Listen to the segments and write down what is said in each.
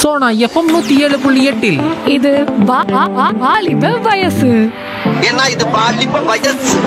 Sona FM நூத்தி ஏழு புள்ளி எட்டில் இது வா- வா- வா- வாலிப வயசு ஏன்னா இது பாலிப்ப வயசு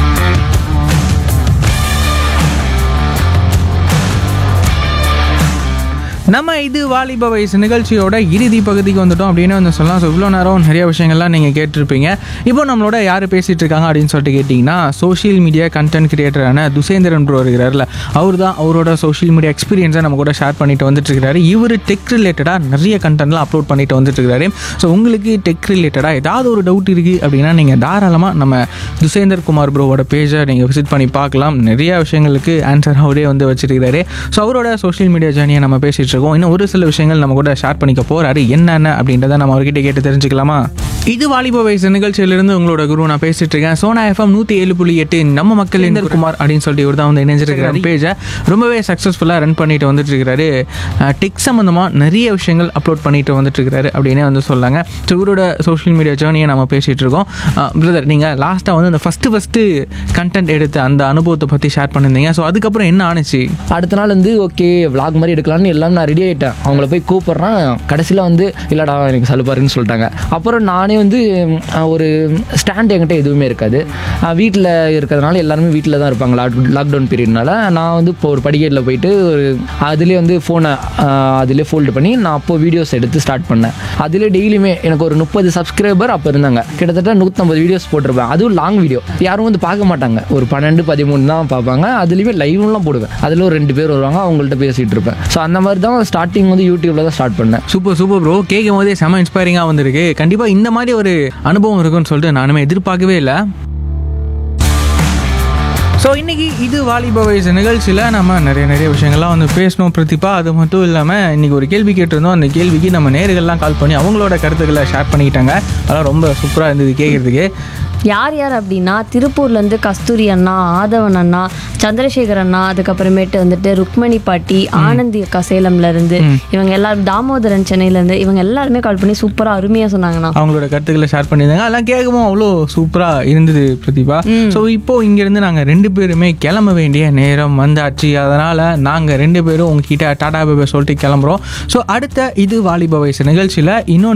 நம்ம இது வாலிப வயசு நிகழ்ச்சியோட இறுதி பகுதிக்கு வந்துட்டோம் அப்படின்னு வந்து சொல்லலாம் ஸோ இவ்வளோ நேரம் நிறைய விஷயங்கள்லாம் நீங்கள் கேட்டிருப்பீங்க இப்போ நம்மளோட யார் பேசிகிட்டு இருக்காங்க அப்படின்னு சொல்லிட்டு கேட்டிங்கன்னா சோஷியல் மீடியா கண்டென்ட் கிரியேட்டரான துசேந்திரன் ப்ரோ இருக்கிறார்ல அவர் தான் அவரோட சோஷியல் மீடியா எக்ஸ்பீரியன்ஸை நம்ம கூட ஷேர் பண்ணிட்டு வந்துட்டு இருக்காரு இவர் டெக் ரிலேட்டடாக நிறைய கண்டென்ட்லாம் அப்லோட் பண்ணிட்டு வந்துட்டு இருக்காரு ஸோ உங்களுக்கு டெக் ரிலேட்டடாக ஏதாவது ஒரு டவுட் இருக்குது அப்படின்னா நீங்கள் தாராளமாக நம்ம துசேந்தர் குமார் ப்ரோவோட பேஜை நீங்கள் விசிட் பண்ணி பார்க்கலாம் நிறைய விஷயங்களுக்கு ஆன்சர் அவரே வந்து வச்சிருக்கிறாரு ஸோ அவரோட சோஷியல் மீடியா ஜேர்னியை நம்ம பேசிட்டு இருக்கோம் இன்னும் ஒரு சில விஷயங்கள் நம்ம கூட ஷேர் பண்ணிக்க போறாரு என்னென்ன அப்படின்றத நம்ம அவர்கிட்ட கேட்டு தெரிஞ்சுக்கலாமா இது வாலிப வயசு நிகழ்ச்சியிலிருந்து உங்களோட குரு நான் பேசிட்டு இருக்கேன் சோனா எஃப்எம் நூற்றி ஏழு புள்ளி எட்டு நம்ம மக்கள் குமார் அப்படின்னு சொல்லிட்டு இவர் தான் வந்து இணைஞ்சிருக்கிறாரு பேஜை ரொம்பவே சக்ஸஸ்ஃபுல்லாக ரன் பண்ணிட்டு வந்துட்டு இருக்காரு டெக் சம்மந்தமாக நிறைய விஷயங்கள் அப்லோட் பண்ணிட்டு வந்துட்டு இருக்காரு அப்படின்னே வந்து சொல்லாங்க ஸோ இவரோட சோஷியல் மீடியா ஜேர்னியை நம்ம பேசிட்டு இருக்கோம் பிரதர் நீங்கள் லாஸ்ட்டாக வந்து அந்த ஃபஸ்ட்டு ஃபஸ்ட்டு கண்டென்ட் எடுத்த அந்த அனுபவத்தை பற்றி ஷேர் பண்ணியிருந்தீங்க ஸோ அதுக்கப்புறம் என்ன ஆணுச்சு அடுத்த நாள் வந்து ஓகே vlog மாதிரி எடுக்கலாம்னு எல்லாம் நான் ரெடி ஆகிட்டேன் அவங்கள போய் கூப்பிட்றேன் கடைசியில் வந்து இல்லைடா எனக்கு சலுப்பாருன்னு சொல்லிட்டாங்க அப்புறம் நானே வந்து ம், ஒரு ஸ்டாண்ட் என்கிட்ட எதுவுமே இருக்காது வீட்டில் இருக்கிறதுனால எல்லாருமே வீட்டில் தான் இருப்பாங்க லாக் லாக்டவுன் பீரியட்னால நான் வந்து இப்போ ஒரு படிக்கட்டில் போயிட்டு ஒரு அதுலேயே வந்து ஃபோனை அதிலே ஃபோல்டு பண்ணி நான் அப்போ வீடியோஸ் எடுத்து ஸ்டார்ட் பண்ணேன் அதிலே டெய்லியுமே எனக்கு ஒரு முப்பது சப்ஸ்கிரைபர் அப்போ இருந்தாங்க கிட்டத்தட்ட நூற்றம்பது வீடியோஸ் போட்டிருப்பேன் அதுவும் லாங் வீடியோ யாரும் வந்து பார்க்க மாட்டாங்க ஒரு பன்னெண்டு பதிமூணு தான் பார்ப்பாங்க அதுலேயுமே லைவ்லாம் போடுவேன் அதில் ஒரு ரெண்டு பேர் வருவாங்க அவங்கள்ட்ட பேசிகிட்டு இருப்பேன் ஸோ அந்த மாதிரி தான் ஸ்டார்டிங் வந்து யூடியூப்பில் தான் ஸ்டார்ட் பண்ணேன் சூப்பர் சூப்பர் ப்ரோ கேட்கும் போதே செம இன்ஸ்பைரிங்காக வந்திருக்கு கண்டிப்பாக இந்த மாதிரி ஒரு அனுபவம் இருக்கும்னு சொல்லிட்டு நானுமே எதிர்பார்க்கவே இல்லை ஸோ இன்னைக்கு இது வாலிப வயசு நிகழ்ச்சியில் நம்ம நிறைய நிறைய விஷயங்கள்லாம் வந்து பேசணும் பிரதிபா அது மட்டும் இல்லாமல் இன்னைக்கு ஒரு கேள்வி கேட்டிருந்தோம் அந்த கேள்விக்கு நம்ம நேர்கள்லாம் கால் பண்ணி அவங்களோட கருத்துக்களை ஷேர் பண்ணிக்கிட்டாங்க அதெல்லாம் ரொம்ப சூப்பராக இருந்தது கேட்குறதுக்கு யார் யார் அப்படின்னா திருப்பூர்லேருந்து கஸ்தூரி அண்ணா ஆதவன் அண்ணா சந்திரசேகர் அண்ணா அதுக்கப்புறமேட்டு வந்துட்டு ருக்மணி பாட்டி ஆனந்தி அக்கா சேலம்ல இருந்து இவங்க எல்லாரும் தாமோதரன் சென்னையில இருந்து இவங்க எல்லாருமே கால் பண்ணி சூப்பரா அருமையா சொன்னாங்கண்ணா அவங்களோட கருத்துக்களை ஷேர் பண்ணியிருந்தாங்க அதெல்லாம் கேட்கவும் அவ்வளோ சூப்பராக இருந்தது பிரதிபா ஸோ இப்போ இங்கேருந்து நாங்கள் ரெண்டு பேருமே கிளம்ப வேண்டிய நேரம் வந்தாச்சு அதனால் நாங்கள் ரெண்டு பேரும் உங்ககிட்ட டாடா பேபை சொல்லிட்டு கிளம்புறோம் ஸோ அடுத்த இது வாலிப வயசு நிகழ்ச்சியில் இன்னொன்று